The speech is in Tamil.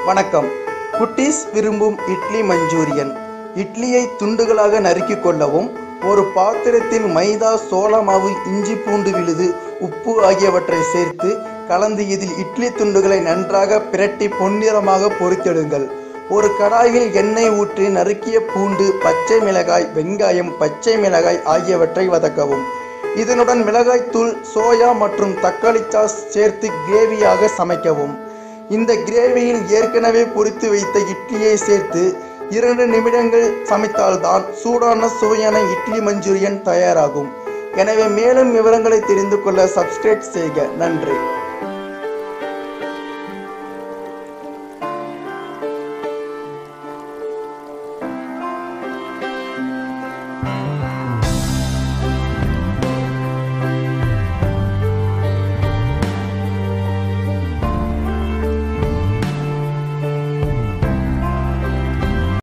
வணக்கம் குட்டீஸ் விரும்பும் இட்லி மஞ்சூரியன் இட்லியை துண்டுகளாக நறுக்கிக் கொள்ளவும் ஒரு பாத்திரத்தில் மைதா சோள மாவு இஞ்சி பூண்டு விழுது உப்பு ஆகியவற்றை சேர்த்து கலந்து இதில் இட்லி துண்டுகளை நன்றாக பிரட்டி பொன்னிறமாக பொரித்தெடுங்கள் ஒரு கடாயில் எண்ணெய் ஊற்றி நறுக்கிய பூண்டு பச்சை மிளகாய் வெங்காயம் பச்சை மிளகாய் ஆகியவற்றை வதக்கவும் இதனுடன் மிளகாய்த்தூள் சோயா மற்றும் தக்காளி சாஸ் சேர்த்து கிரேவியாக சமைக்கவும் இந்த கிரேவியில் ஏற்கனவே பொரித்து வைத்த இட்லியை சேர்த்து இரண்டு நிமிடங்கள் சமைத்தால்தான் சூடான சுவையான இட்லி மஞ்சூரியன் தயாராகும் எனவே மேலும் விவரங்களை தெரிந்து கொள்ள சப்ஸ்கிரைப் செய்க நன்றி